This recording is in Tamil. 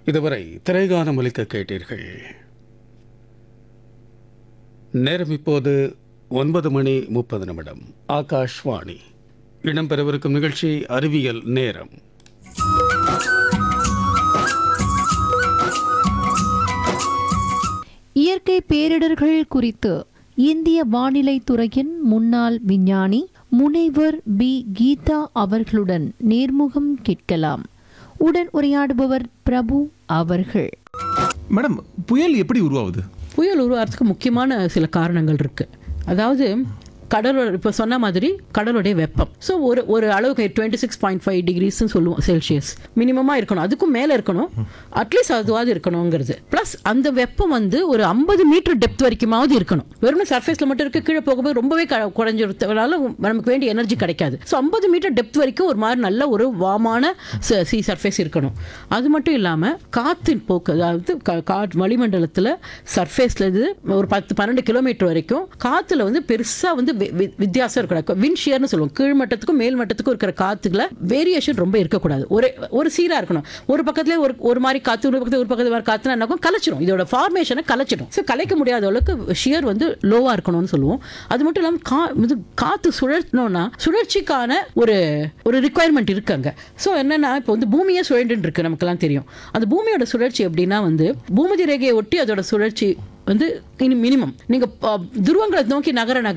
இதுவரை திரைகானம் ஒலிக்க கேட்டீர்கள் நேரம் இப்போது ஒன்பது மணி முப்பது நிமிடம் ஆகாஷ்வாணி இடம்பெறவிருக்கும் நிகழ்ச்சி அறிவியல் நேரம் இயற்கை பேரிடர்கள் குறித்து இந்திய வானிலை துறையின் முன்னாள் விஞ்ஞானி முனைவர் பி கீதா அவர்களுடன் நேர்முகம் கேட்கலாம் உடன் உரையாடுபவர் பிரபு அவர்கள் மேடம் புயல் எப்படி உருவாகுது புயல் உருவாகிறதுக்கு முக்கியமான சில காரணங்கள் இருக்கு அதாவது கடலோட இப்போ சொன்ன மாதிரி கடலுடைய வெப்பம் ஸோ ஒரு ஒரு அளவுக்கு டுவெண்ட்டி சிக்ஸ் பாயிண்ட் ஃபைவ் டிகிரிஸ்னு சொல்லுவோம் செல்சியஸ் மினிமமாக இருக்கணும் அதுக்கும் மேலே இருக்கணும் அட்லீஸ்ட் அதுவாது இருக்கணுங்கிறது ப்ளஸ் அந்த வெப்பம் வந்து ஒரு ஐம்பது மீட்டர் டெப்த் வரைக்குமாவது இருக்கணும் வெறும் சர்ஃபேஸில் மட்டும் இருக்க கீழே போகும்போது ரொம்பவே க குறைஞ்சிருத்தனால நமக்கு வேண்டிய எனர்ஜி கிடைக்காது ஸோ ஐம்பது மீட்டர் டெப்த் வரைக்கும் ஒரு மாதிரி நல்ல ஒரு வாமான சி சர்ஃபேஸ் இருக்கணும் அது மட்டும் இல்லாமல் காற்றின் போக்கு அதாவது கா- காற்று வளிமண்டலத்தில் சர்ஃபேஸில் இது ஒரு பத்து பன்னெண்டு கிலோமீட்டர் வரைக்கும் காற்றுல வந்து பெருசாக வந்து வி- வி- வித்தியாசம் இருக்கக்கூடாது வின் ஷியர்னு சொல்லுவோம் கீழ் மட்டத்துக்கும் மேல் மட்டத்துக்கும் இருக்கிற காற்றுல வேரியேஷன் ரொம்ப இருக்கக்கூடாது ஒரு ஒரு சீராக இருக்கணும் ஒரு பக்கத்துல ஒரு ஒரு மாதிரி காற்று ஒரு பக்கத்துல ஒரு பக்கத்துல வேறு காற்றுனா என்னாகும் கலைச்சிடும் இதோட ஃபார்மேஷனை கலைச்சிடும் ஸோ கலைக்க முடியாத அளவுக்கு ஷியர் வந்து லோவாக இருக்கணும்னு சொல்லுவோம் அது மட்டும் இல்லாமல் கா இது காற்று சுழற்றணும்னா சுழற்சிக்கான ஒரு ஒரு ரிக்குவயர்மெண்ட் இருக்கு அங்கே ஸோ என்னன்னா இப்போ வந்து பூமியே சுழண்டுன்னு இருக்கு நமக்கெல்லாம் தெரியும் அந்த பூமியோட சுழற்சி எப்படின்னா வந்து பூமதி ரேகையை ஒட்டி அதோட சுழற்சி வந்து மினிமம் நீங்கள் துருவங்களை நோக்கி நகர நகர